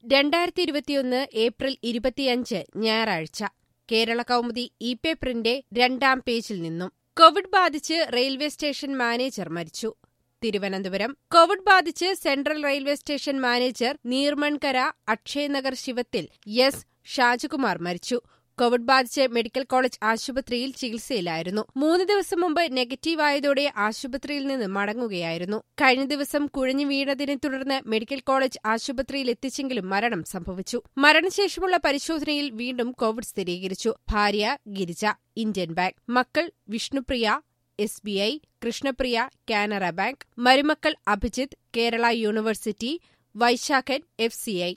രണ്ടായിരത്തി ഇരുപത്തിയൊന്ന് ഏപ്രിൽ ഇരുപത്തിയഞ്ച് ഞായറാഴ്ച കേരള കൗമുദി ഇ പേപ്പറിന്റെ രണ്ടാം പേജിൽ നിന്നും കോവിഡ് ബാധിച്ച് റെയിൽവേ സ്റ്റേഷൻ മാനേജർ മരിച്ചു തിരുവനന്തപുരം കോവിഡ് ബാധിച്ച് central railway station manager Neermankara Akshayanagar ശിവത്തിൽ എസ് ഷാജകുമാർ മരിച്ചു കോവിഡ് ബാധിച്ച് മെഡിക്കൽ കോളേജ് ആശുപത്രിയിൽ ചികിത്സയിലായിരുന്നു മൂന്ന് ദിവസം മുമ്പ് നെഗറ്റീവായതോടെ ആശുപത്രിയിൽ നിന്ന് മടങ്ങുകയായിരുന്നു കഴിഞ്ഞ ദിവസം കുഴഞ്ഞു വീണതിനെ തുടർന്ന് മെഡിക്കൽ കോളേജ് ആശുപത്രിയിൽ എത്തിച്ചെങ്കിലും മരണം സംഭവിച്ചു മരണശേഷമുള്ള പരിശോധനയിൽ വീണ്ടും കോവിഡ് സ്ഥിരീകരിച്ചു ഭാര്യ ഗിരിജ ഇന്ത്യൻ ബാങ്ക് മക്കൾ Vishnupriya S B I Krishnapriya Canara bank മരുമക്കൾ Abhijith Kerala university Vaishakhan F C I